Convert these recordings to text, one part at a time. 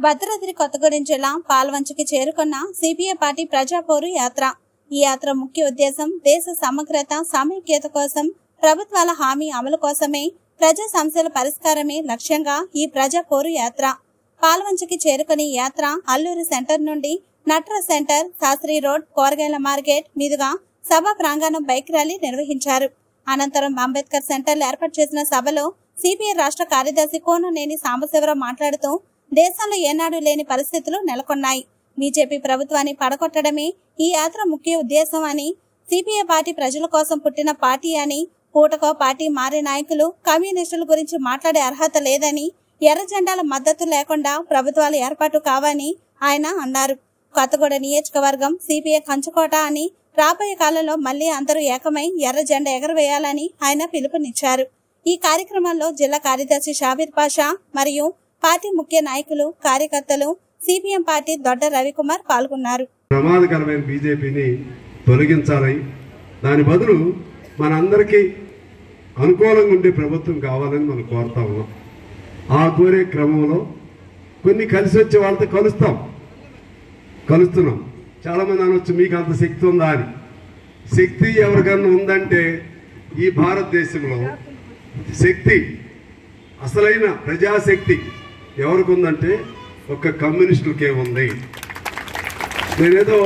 భద్రాద్రి కొత్తగూడెం జిల్లా పాల్వంచకి చేరుకున్న CPI party ప్రజాపోరు యాత్ర ఈ యాత్ర ముఖ్య ఉద్దేశం దేశ సమగ్రత సమైక్యత కోసం ప్రభుత్వాల హామీ అమలు కోసమే ప్రజా సమస్యల పరిష్కారమే లక్ష్యంగా ఈ ప్రజా పోరు యాత్ర పాల్వంచకి చేరుకుని ఈ యాత్ర అల్లూరు సెంటర్ నుండి నట్ర సెంటర్ శాస్త్రి రోడ్ కూరగాయల మార్కెట్ మీదుగా సభ ప్రాంగణం బైక్ ర్యాలీ నిర్వహించారు అనంతరం అంబేద్కర్ సెంటర్లో ఏర్పాటు చేసిన సభలో సిపిఐ రాష్ట్ర కార్యదర్శి కోననేని సాంబశివరావు మాట్లాడుతూ దేశంలో ఏనాడు లేని పరిస్థితులు నెలకొన్నాయి బీజేపీ ప్రభుత్వాన్ని పడగొట్టడమే ఈ యాత్ర ముఖ్య ఉద్దేశం అని సిపిఐ పార్టీ ప్రజల కోసం పుట్టిన పార్టీ అని పూటకో పార్టీ మారే నాయకులు కమ్యూనిస్టుల గురించి మాట్లాడే అర్హత లేదని ఎర్ర జెండాల మద్దతు లేకుండా ప్రభుత్వాలు ఏర్పాటు కావని ఆయన అన్నారు కొత్తగూడ నియోజకవర్గం సిపిఐ కంచుకోట అని రాబోయే కాలంలో మళ్లీ అందరూ ఏకమై ఎర్ర జెండా ఎగరవేయాలని ఆయన పిలుపునిచ్చారు ఈ కార్యక్రమంలో జిల్లా కార్యదర్శి షాబీర్ పాషా మరియు పార్టీ ముఖ్య నాయకులు కార్యకర్తలు సిపిఎం పార్టీ దొడ్డ రవికుమార్ పాల్గొన్నారు ప్రమాదకరమైన బీజేపీని తొలగించాలని దాని బదులు మనందరికీ అనుకూలంగా ఉండే ప్రభుత్వం కావాలని మనం కోరుతా ఉన్నాం ఆ కోరే క్రమంలో కొన్ని కలిసి వచ్చే వాళ్ళతో కలుస్తాం కలుస్తున్నాం చాలామంది అనొచ్చు మీకు అంత శక్తి ఉందా అని శక్తి ఎవరికన్నా ఉందంటే ఈ భారతదేశంలో శక్తి అసలైన ప్రజాశక్తి ఎవరికి ఉందంటే ఒక్క కమ్యూనిస్టులకే ఉంది నేనేదో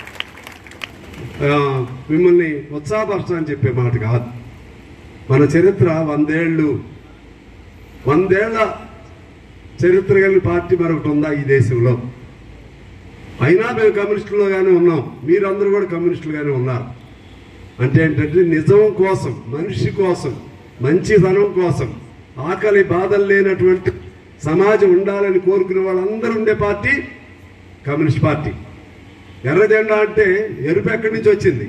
ఆ, మిమ్మల్ని ఉత్సాహపరచని చెప్పే మాట కాదు మన చరిత్ర వందేళ్ళు వందేళ్ల చరిత్ర కలిగిన పార్టీ మరొకటి ఉందా ఈ దేశంలో అయినా మేము కమ్యూనిస్టులుగానే ఉన్నాం మీరందరూ కూడా కమ్యూనిస్టులుగానే ఉన్నారు అంటే ఏంటంటే నిజం కోసం మనిషి కోసం మంచితనం కోసం ఆకలి బాధలు లేనటువంటి సమాజం ఉండాలని కోరుకునే వాళ్ళందరూ ఉండే పార్టీ కమ్యూనిస్ట్ పార్టీ ఎర్ర జెండా అంటే ఎరుపు ఎక్కడి నుంచి వచ్చింది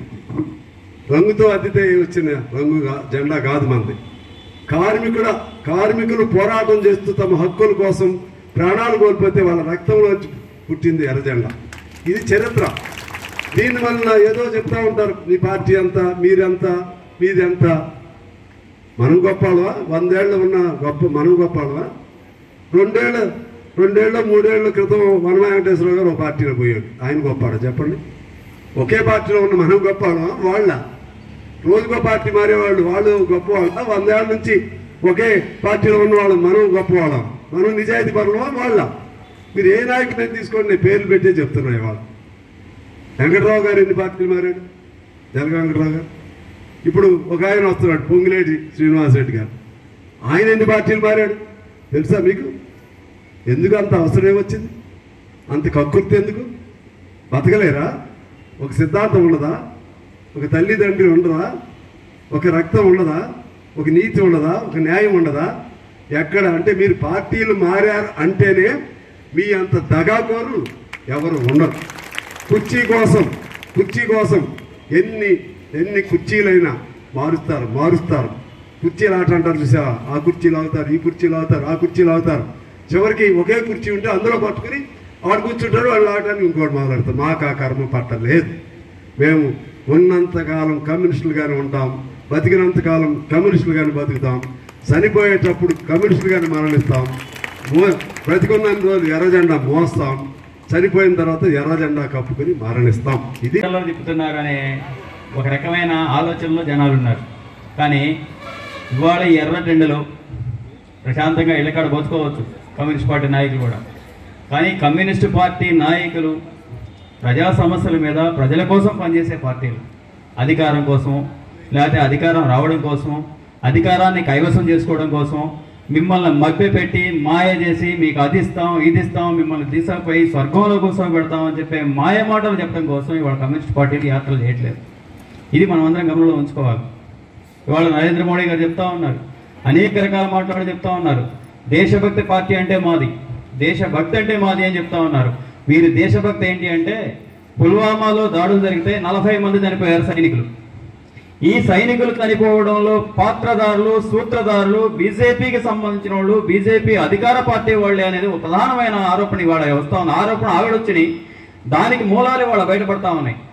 రంగుతో అద్దితే వచ్చిన రంగు కా- జెండా కాదు మనది కార్మికుడ కార్మికులు పోరాటం చేస్తూ తమ హక్కుల కోసం ప్రాణాలు కోల్పోతే వాళ్ళ రక్తంలో పుట్టింది ఎర్ర జెండా ఇది చరిత్ర దీని వలన ఏదో చెప్తా ఉంటారు మీ పార్టీ అంతా మీరెంత మీదెంత మనం గొప్పవాళ్ళవా వందేళ్ళు ఉన్న గొప్ప మనం గొప్పవాళ్ళవా రెండేళ్ళు రెండేళ్ళు మూడేళ్ల క్రితం వన వెంకటేశ్వరరావు గారు ఒక పార్టీలో పోయాడు ఆయన గొప్పవాడు చెప్పండి ఒకే పార్టీలో ఉన్న మనం గొప్పవాళ్ళమా వాళ్ళ రోజుకో పార్టీ మారేవాళ్ళు వాళ్ళు గొప్పవాళ్ళ వందేళ్ల నుంచి ఒకే పార్టీలో ఉన్నవాళ్ళు మనం గొప్పవాళ్ళం మనం నిజాయితీ పరులమా వాళ్ళ మీరు ఏ నాయకుడిని తీసుకోండి నేను పేర్లు పెట్టే చెప్తున్నాయి వాళ్ళు వెంకటరావు గారు ఎన్ని పార్టీలు మారాడు జలగ వెంకటరావు గారు ఇప్పుడు ఒక ఆయన వస్తున్నాడు పొంగిలేటి శ్రీనివాసరెడ్డి గారు ఆయన ఎన్ని పార్టీలు మారాడు తెలుసా మీకు ఎందుకు అంత అవసరం వచ్చింది అంత కక్కుర్తి ఎందుకు బతకలేరా ఒక సిద్ధాంతం ఉండదా ఒక తల్లిదండ్రి ఉండదా ఒక రక్తం ఉండదా ఒక నీతి ఉండదా ఒక న్యాయం ఉండదా ఎక్కడ అంటే మీరు పార్టీలు మారారు అంటేనే మీ అంత దగాకోరు ఎవరు ఉండరు కుర్చీ కోసం కుర్చీ కోసం ఎన్ని ఎన్ని కుర్చీలైనా మారుస్తారు మారుస్తారు కుర్చీలు ఆట అంటారు చూసా ఆ కుర్చీలు అవుతారు ఈ కుర్చీలు అవుతారు ఆ కుర్చీలు అవుతారు చివరికి ఒకే కుర్చీ ఉంటే అందులో పట్టుకుని ఆడు కూర్చుంటారు వాళ్ళు ఆడటానికి ఇంకోటి మాట్లాడతారు మాకు ఆ కర్మ పట్టలేదు మేము ఉన్నంతకాలం కమ్యూనిస్టులుగానే ఉంటాం బతికినంతకాలం కమ్యూనిస్టులుగానే బతుకుతాం చనిపోయేటప్పుడు కమ్యూనిస్టులుగానే మరణిస్తాం మో బ్రతికున్నంత రోజులు ఎర్ర జెండా మోస్తాం చనిపోయిన తర్వాత ఎర్ర జెండా కప్పుకొని మరణిస్తాం ఇది పిల్లలు తిప్పుతున్నారు అనే ఒక రకమైన ఆలోచనలో జనాలు ఉన్నారు కానీ ఇవాళ ఈ ఎర్ర టెండలో ప్రశాంతంగా ఇళ్ళకాడ బతుకోవచ్చు కమ్యూనిస్ట్ పార్టీ నాయకులు కూడా కానీ కమ్యూనిస్ట్ పార్టీ నాయకులు ప్రజా సమస్యల మీద ప్రజల కోసం పనిచేసే పార్టీలు అధికారం కోసం లేకపోతే అధికారం రావడం కోసం అధికారాన్ని కైవసం చేసుకోవడం కోసం మిమ్మల్ని మభ్యపెట్టి మాయ చేసి మీకు అది ఇస్తాం ఇది ఇస్తాం మిమ్మల్ని తీసుకుపోయి స్వర్గంలో కూర్చోబెడతాం అని చెప్పే మాయ మాటలు చెప్పడం కోసం ఇవాళ కమ్యూనిస్ట్ పార్టీలు యాత్రలు చేయట్లేదు ఇది మనం అందరం గమనంలో ఉంచుకోవాలి ఇవాళ నరేంద్ర మోడీ గారు చెప్తా ఉన్నారు అనేక రకాల మాట్లాడి చెప్తా ఉన్నారు దేశభక్తి పార్టీ అంటే మాది దేశభక్తి అంటే మాది అని చెప్తా ఉన్నారు వీరి దేశభక్తి ఏంటి అంటే పుల్వామాలో దాడులు జరిగితే నలభై మంది చనిపోయారు సైనికులు ఈ సైనికులు చనిపోవడంలో పాత్రదారులు సూత్రధారులు బీజేపీకి సంబంధించిన వాళ్ళు బీజేపీ అధికార పార్టీ వాళ్ళే అనేది ఒక ప్రధానమైన ఆరోపణ ఇవాళ వస్తా ఉంది ఆరోపణ ఆవిడొచ్చినాయి దానికి మూలాలు ఇవాళ బయటపడతా ఉన్నాయి